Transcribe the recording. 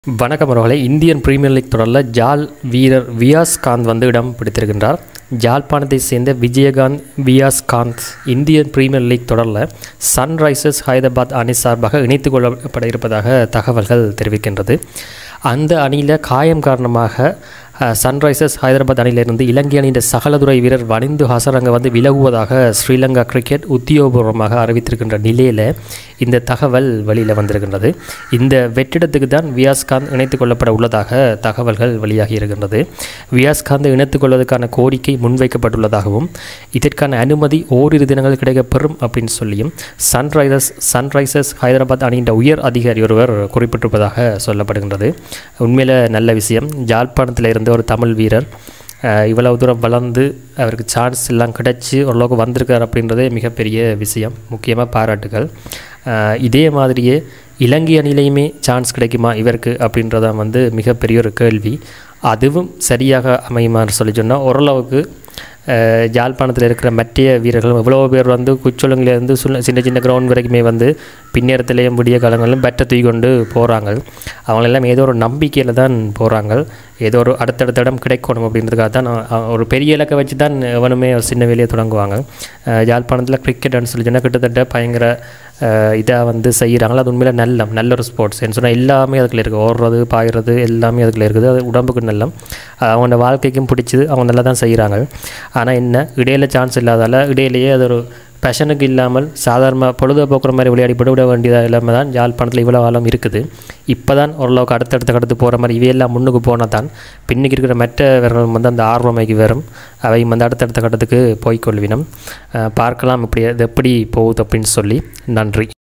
வணக்கம் அவர்களே Indian premier league தொடரில் ஜால் வீரர் வியாஸ் காந்த் வந்து இடம் பிடித்திருக்கின்றார் ஜாழ்ப்பாணத்தை சேர்ந்த Vijayakanth Viyaskanth Indian premier league தொடரில் சன்ரைசர்ஸ் ஹைதராபாத் அணி சார்பாக இணைத்து கொள்ளப்பட இருப்பதாக தகவல்கள் தெரிவிக்கின்றது அந்த அணியில் காயம் காரணமாக அஹ், சன்ரைசர்ஸ் ஹைதராபாத் அணியிலிருந்து இலங்கை அணியின் சகலதுறை வீரர் வனிந்து ஹசரங்க வந்து விலகுவதாக ஸ்ரீலங்கா கிரிக்கெட் உத்தியோகபூர்வமாக அறிவித்திருக்கின்ற நிலையில் இந்த தகவல் வெளியில் வந்திருக்கின்றது இந்த வெற்றிடத்துக்கு தான் வியாஸ்காந்த் இணைத்துக் கொள்ளப்பட உள்ளதாக தகவல்கள் வெளியாகி இருக்கின்றது வியாஸ்காந்த் இணைத்துக் கொள்வதற்கான கோரிக்கை முன்வைக்கப்பட்டுள்ளதாகவும் இதற்கான அனுமதி ஓரிரு தினங்கள் கிடைக்கப்பெறும் அப்படின்னு சொல்லியும் சன்ரைசர்ஸ் சன்ரைசர்ஸ் ஹைதராபாத் அணியின் உயர் அதிகாரி ஒருவர் குறிப்பிட்டிருப்பதாக சொல்லப்படுகின்றது உண்மையில் நல்ல விஷயம் ஜாழ்ப்பாணத்தில் இருந்த ஒரு தமிழ் வீரர் அஹ், இவ்வளவு தூரம் வளர்ந்து அவருக்கு சான்ஸ் எல்லாம் கிடைச்சி ஓரளவுக்கு வந்திருக்கார் அப்படின்றதே மிகப்பெரிய விஷயம் முக்கியமாக பாராட்டுகள் அஹ், இதே மாதிரியே இலங்கை அணிலையுமே சான்ஸ் கிடைக்குமா இவருக்கு அப்படின்றதான் வந்து மிகப்பெரிய ஒரு கேள்வி அதுவும் சரியாக அமையுமான்னு சொல்லி சொன்னால் ஓரளவுக்கு அஹ், யாழ்ப்பாணத்தில் இருக்கிற மற்ற வீரர்கள் எவ்வளோ பேர் வந்து குச்சொலங்கிலேருந்து சுல்ல சின்ன சின்ன கிரவுண்ட் வரைக்குமே வந்து பின்னேரத்திலேயும் விடிய காலங்களிலும் பெட்டை தூக்கி கொண்டு போகிறாங்க அவங்களெல்லாம் ஏதோ ஒரு நம்பிக்கையில் தான் போகிறாங்க ஏதோ ஒரு அடுத்தடுத்த இடம் கிடைக்கணும் அப்படின்றதுக்காக தான் நான் அ- ஒரு பெரிய இலக்கை வச்சு தான் எவனுமே ஒரு சின்ன வேலையை தொடங்குவாங்க அஹ், யாழ்ப்பாணத்தில் கிரிக்கெட்னு சொல்லி சொன்னால் கிட்டத்தட்ட பயங்கர இதாக வந்து செய்கிறாங்களோ அது உண்மையில நல்ல நல்ல ஒரு ஸ்போர்ட்ஸ் சொன்னால் எல்லாமே அதுக்குள்ள இருக்குது ஓடுறது பாயிறது எல்லாமே அதுக்குள்ள இருக்குது அது உடம்புக்கு நல்லம் அது அவங்க வாழ்க்கைக்கும் பிடிச்சது அவங்க நல்லா தான் செய்கிறாங்க ஆனால் என்ன இடையில சான்ஸ் இல்லாதால இடையிலேயே அது ஒரு பேஷனுக்கு இல்லாமல் சாதாரண பொழுதுபோக்குற மாதிரி விளையாடி போட்டு விட வேண்டியதாக இல்லாமல் தான் யாழ்ப்பாணத்தில் இவ்வளோ காலம் இருக்குது இப்போ தான் ஓரளவுக்கு அடுத்தடுத்த கடத்து போகிற மாதிரி இவையெல்லாம் முன்னுக்கு போனால் தான் பின்னுக்கு இருக்கிற மற்ற வீரர்கள் வந்து அந்த ஆர்வமைக்கு வரும் அவை வந்து அடுத்தடுத்த கட்டத்துக்கு போய்க்கொள்வினம் அஹ் பார்க்கலாம் இப்படி அது எப்படி போகுது அப்படின்னு சொல்லி நன்றி